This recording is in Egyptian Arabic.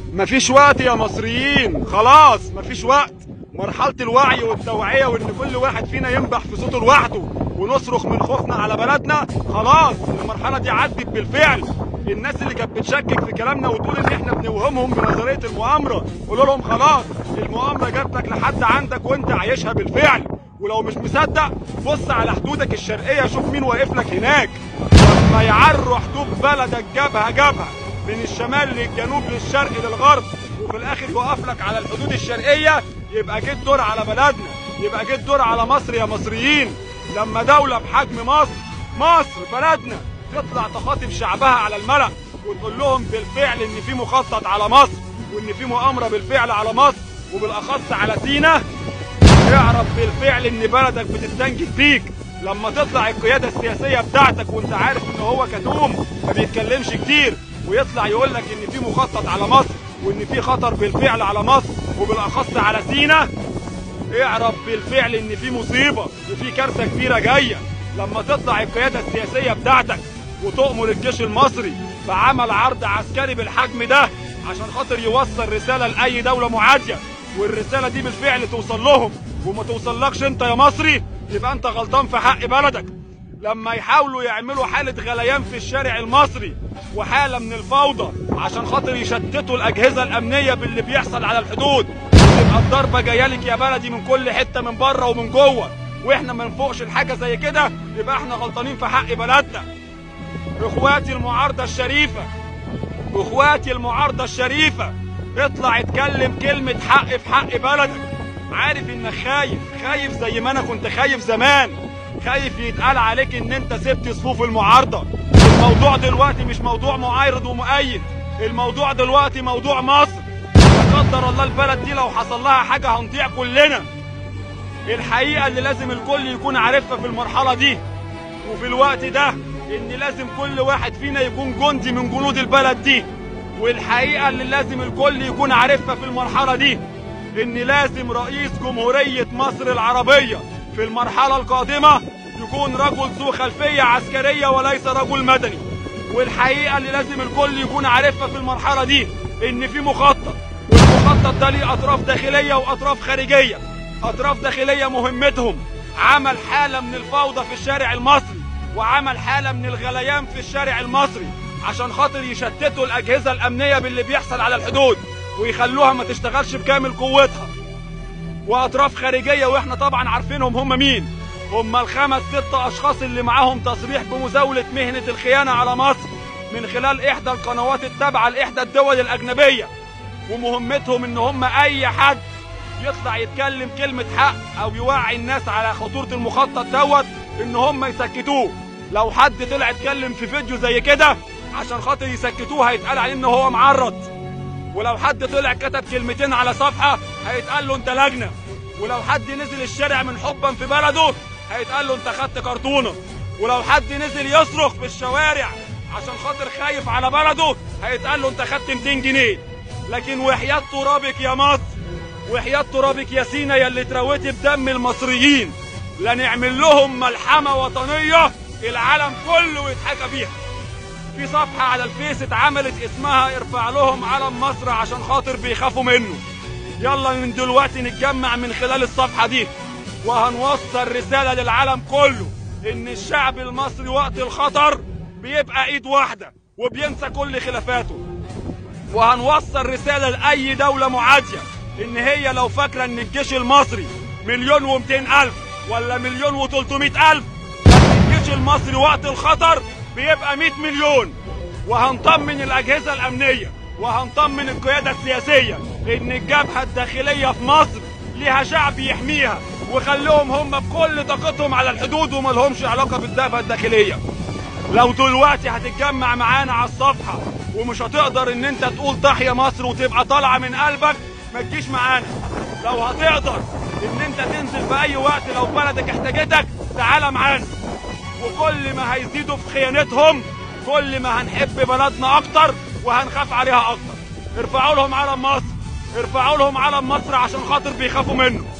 مفيش وقت يا مصريين خلاص مفيش وقت مرحلة الوعي والتوعية وإن كل واحد فينا ينبح في صوته لوحده ونصرخ من خوفنا على بلدنا خلاص المرحلة دي عدت بالفعل الناس اللي كانت بتشكك في كلامنا وتقول ان احنا بنوهمهم بنظريه المؤامره قول لهم خلاص المؤامره جابتك لحد عندك وانت عايشها بالفعل ولو مش مصدق بص على حدودك الشرقيه شوف مين واقف لك هناك لما يعروا حدود بلدك جبهه جبهه من الشمال للجنوب للشرق للغرب وفي الاخر يوقف لك على الحدود الشرقيه يبقى جيت دور على بلدنا يبقى جيت دور على مصر يا مصريين لما دوله بحجم مصر مصر بلدنا تطلع تخاطب شعبها على الملأ وتقول لهم بالفعل ان في مخطط على مصر وان في مؤامره بالفعل على مصر وبالاخص على سينا اعرف بالفعل ان بلدك بتستنجد بيك لما تطلع القياده السياسيه بتاعتك وانت عارف ان هو كتوم ما بيتكلمش كتير ويطلع يقول لك ان في مخطط على مصر وان في خطر بالفعل على مصر وبالاخص على سينا اعرف بالفعل ان في مصيبه وفي كارثه كبيره جايه لما تطلع القياده السياسيه بتاعتك وتؤمر الجيش المصري بعمل عرض عسكري بالحجم ده عشان خاطر يوصل رساله لاي دوله معاديه والرساله دي بالفعل توصل لهم وما توصلكش انت يا مصري يبقى انت غلطان في حق بلدك لما يحاولوا يعملوا حاله غليان في الشارع المصري وحاله من الفوضى عشان خاطر يشتتوا الاجهزه الامنيه باللي بيحصل على الحدود تبقى الضربه جايه لك يا بلدي من كل حته من بره ومن جوه واحنا ما نفوقش الحاجه زي كده يبقى احنا غلطانين في حق بلدنا اخواتي المعارضه الشريفه اخواتي المعارضه الشريفه اطلع اتكلم كلمه حق في حق بلدك عارف انك خايف خايف زي ما انا كنت خايف زمان خايف يتقال عليك ان انت سبت صفوف المعارضه الموضوع دلوقتي مش موضوع معارض ومؤيد الموضوع دلوقتي موضوع مصر لا قدر الله البلد دي لو حصل لها حاجه هنضيع كلنا الحقيقه اللي لازم الكل يكون عارفها في المرحله دي وفي الوقت ده ان لازم كل واحد فينا يكون جندي من جنود البلد دي والحقيقه اللي لازم الكل يكون عارفها في المرحله دي ان لازم رئيس جمهوريه مصر العربيه في المرحله القادمه يكون رجل ذو خلفيه عسكريه وليس رجل مدني والحقيقه اللي لازم الكل يكون عارفها في المرحله دي ان في مخطط والمخطط ده ليه اطراف داخليه واطراف خارجيه اطراف داخليه مهمتهم عمل حاله من الفوضى في الشارع المصري وعمل حاله من الغليان في الشارع المصري عشان خاطر يشتتوا الاجهزه الامنيه باللي بيحصل على الحدود ويخلوها ما تشتغلش بكامل قوتها واطراف خارجيه واحنا طبعا عارفينهم هم مين هم الخمس ست اشخاص اللي معاهم تصريح بمزاوله مهنه الخيانه على مصر من خلال احدى القنوات التابعه لاحدى الدول الاجنبيه ومهمتهم ان هم اي حد يطلع يتكلم كلمه حق او يوعي الناس على خطوره المخطط دوت ان هم يسكتوه لو حد طلع اتكلم في فيديو زي كده عشان خاطر يسكتوه هيتقال عليه ان هو معرض ولو حد طلع كتب كلمتين على صفحه هيتقال له انت لجنه ولو حد نزل الشارع من حبا في بلده هيتقال له انت خدت كرتونه ولو حد نزل يصرخ في الشوارع عشان خاطر خايف على بلده هيتقال له انت خدت 200 جنيه لكن وحياة ترابك يا مصر وحياة ترابك يا سينا يا اللي اترويتي بدم المصريين لا نعمل لهم ملحمة وطنية العالم كله يتحكى بيها في صفحة على الفيس اتعملت اسمها ارفع لهم علم مصر عشان خاطر بيخافوا منه يلا من دلوقتي نتجمع من خلال الصفحة دي وهنوصل رسالة للعالم كله ان الشعب المصري وقت الخطر بيبقى ايد واحدة وبينسى كل خلافاته وهنوصل رسالة لأي دولة معادية إن هي لو فاكرة إن الجيش المصري مليون ومئتين ألف ولا مليون وتلتمائة ألف الجيش المصري وقت الخطر بيبقى 100 مليون وهنطمن الأجهزة الأمنية وهنطمن القيادة السياسية إن الجبهة الداخلية في مصر ليها شعب يحميها وخليهم هم بكل طاقتهم على الحدود وما لهمش علاقة بالجبهة الداخلية لو دلوقتي هتتجمع معانا على الصفحة ومش هتقدر ان انت تقول تحيا مصر وتبقى طالعة من قلبك ما تجيش معانا لو هتقدر ان انت تنزل في اي وقت لو بلدك احتاجتك تعالى معانا وكل ما هيزيدوا في خيانتهم كل ما هنحب بلدنا اكتر وهنخاف عليها اكتر ارفعوا لهم علم مصر ارفعوا لهم علم مصر عشان خاطر بيخافوا منه